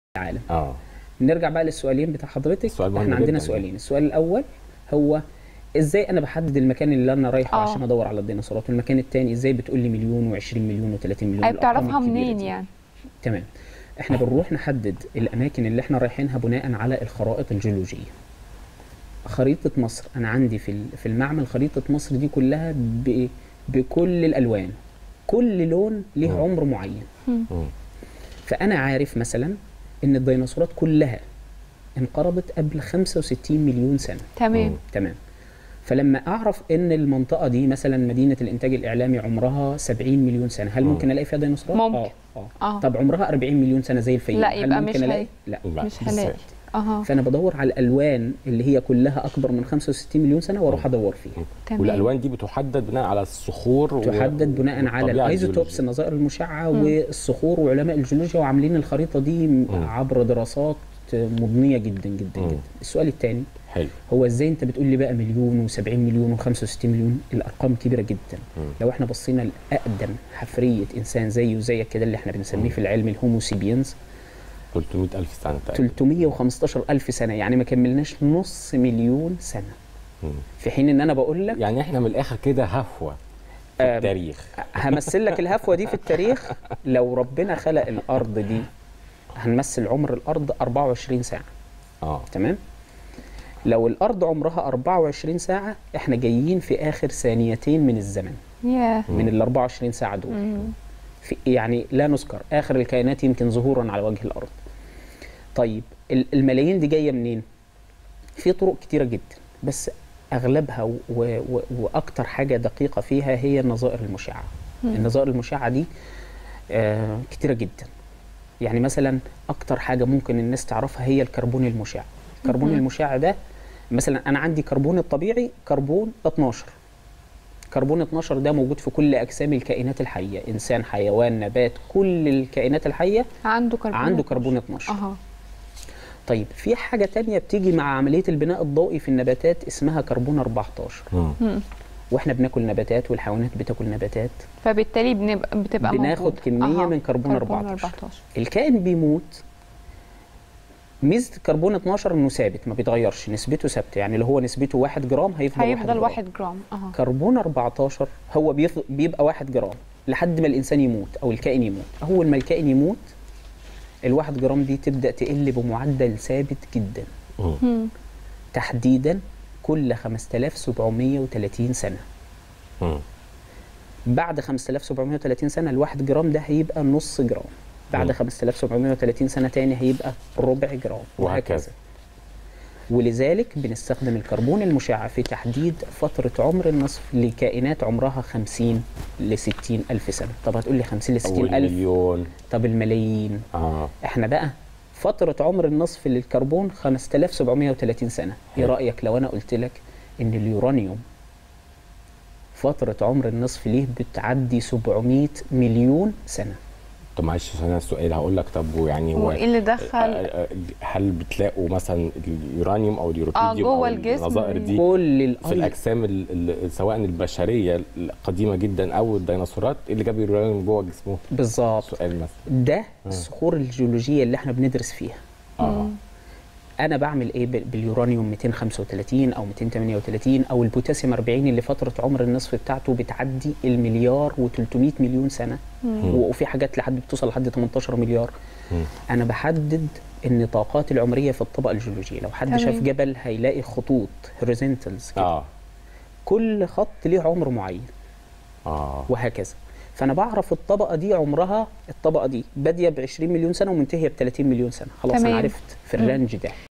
العالم اه نرجع بقى للسؤالين بتاع حضرتك السؤال مهم احنا عندنا جداً. سؤالين السؤال الاول هو ازاي انا بحدد المكان اللي انا رايحه آه. عشان ادور على الديناصورات والمكان الثاني ازاي بتقول لي مليون و20 مليون و30 مليون اي الأرقام بتعرفها الكبيرة منين دي. يعني تمام احنا بنروح نحدد الاماكن اللي احنا رايحينها بناء على الخرائط الجيولوجيه خريطه مصر انا عندي في ال- في المعمل خريطه مصر دي كلها ب- بكل الالوان كل لون ليه مم. عمر معين مم. فانا عارف مثلا ان الديناصورات كلها انقرضت قبل 65 مليون سنه تمام مم. تمام فلما اعرف ان المنطقه دي مثلا مدينه الانتاج الاعلامي عمرها 70 مليون سنه هل مم. ممكن الاقي فيها ديناصورات ممكن. اه اه اه طب عمرها 40 مليون سنه زي الفيل لا، هل يبقى ممكن مش الاقي هي. لا لا، مش بالظبط. هلاقي اها فانا بدور على الالوان اللي هي كلها اكبر من 65 مليون سنه واروح ادور فيها تمام والالوان دي بتحدد بناء على الصخور و- تحدد بناء على والطبيعة الايزوتوبس الجيولوجية. النظائر المشعه والصخور وعلماء الجيولوجيا وعاملين الخريطه دي م- مم. عبر دراسات مضنيه جدا جدا مم. جدا السؤال الثاني حلو هو ازاي انت بتقول لي بقى مليون و70 مليون و65 مليون الارقام كبيره جدا مم. لو احنا بصينا لاقدم حفريه انسان زيه وزيك كده اللي احنا بنسميه في العلم الهومو سيبينز 300000 سنه تقريبا 315 الف سنه يعني ما كملناش نص مليون سنه مم. في حين ان انا بقول لك يعني احنا من الاخر كده هفوه في آه، التاريخ همثل لك الهفوه دي في التاريخ لو ربنا خلق الارض دي هنمثل عمر الارض 24 ساعه اه تمام لو الارض عمرها 24 ساعه احنا جايين في اخر ثانيتين من الزمن ياه من ال 24 ساعه دول مم. في يعني لا نذكر اخر الكائنات يمكن ظهورا على وجه الارض طيب ال- الملايين دي جايه منين في طرق كتيره جدا بس اغلبها و و واكتر حاجه دقيقه فيها هي النظائر المشعه النظائر المشعه دي آه كتيره جدا يعني مثلا اكتر حاجه ممكن الناس تعرفها هي الكربون المشع الكربون مهم. المشع ده مثلا انا عندي كربون الطبيعي كربون 12 كربون 12 ده موجود في كل اجسام الكائنات الحيه انسان حيوان نبات كل الكائنات الحيه عنده كربون عنده كربون 12 اها طيب في حاجه تانية بتيجي مع عمليه البناء الضوئي في النباتات اسمها كربون 14 مم. مم. واحنا بناكل نباتات والحيوانات بتاكل نباتات فبالتالي بنبقى بتبقى بناخد موجودة. كمية أها. من كربون 14. 14 الكائن بيموت ميزه الكربون 12 انه ثابت ما بيتغيرش نسبته ثابته يعني لو هو نسبته 1 جرام هيفضل هيفضل 1 1 جرام اها كربون 14 هو بيف... بيبقى 1 جرام لحد ما الانسان يموت او الكائن يموت اول ما الكائن يموت الواحد جرام دي تبدا تقل بمعدل ثابت جدا مم. مم. تحديدا كل 5730 سنه مم. بعد 5730 سنه الواحد جرام ده هيبقى نص جرام بعد مم. 5730 سنه تاني هيبقى ربع جرام وهكذا. وهكذا ولذلك بنستخدم الكربون المشع في تحديد فترة عمر النصف لكائنات عمرها 50 ل 60 ألف سنة طب هتقول لي 50 ل او 60 ألف المليون طب الملايين اه احنا بقى فترة عمر النصف للكربون 5730 سنة ايه حلو. رأيك لو انا قلت لك ان اليورانيوم فترة عمر النصف ليه بتعدي 700 مليون سنة طب معلش انا السؤال هقول لك طب ويعني هو وايه اللي دخل آه، آه، هل بتلاقوا مثلا اليورانيوم او اليوروبيديوم جوه او الجسم. النظائر دي كل في الأي- الاجسام ال- ال- سواء البشريه القديمه جدا او الديناصورات إيه اللي جاب اليورانيوم جوه جسمه بالظبط سؤال مثلا ده الصخور الجيولوجية اللي احنا بندرس فيها اه انا بعمل ايه بال- باليورانيوم 235 او 238 او البوتاسيوم 40 اللي فتره عمر النصف بتاعته بتعدي المليار و300 مليون سنه وفي حاجات لحد بتوصل لحد 18 مليار مم. انا بحدد النطاقات العمريه في الطبقه الجيولوجيه لو حد تمام. شاف جبل هيلاقي خطوط هوريزونتالز كده اه كل خط ليه عمر معين اه وهكذا فانا بعرف الطبقه دي عمرها الطبقه دي باديه ب 20 مليون سنه ومنتهيه ب 30 مليون سنه خلاص تمام. انا عرفت في مم. الرانج ده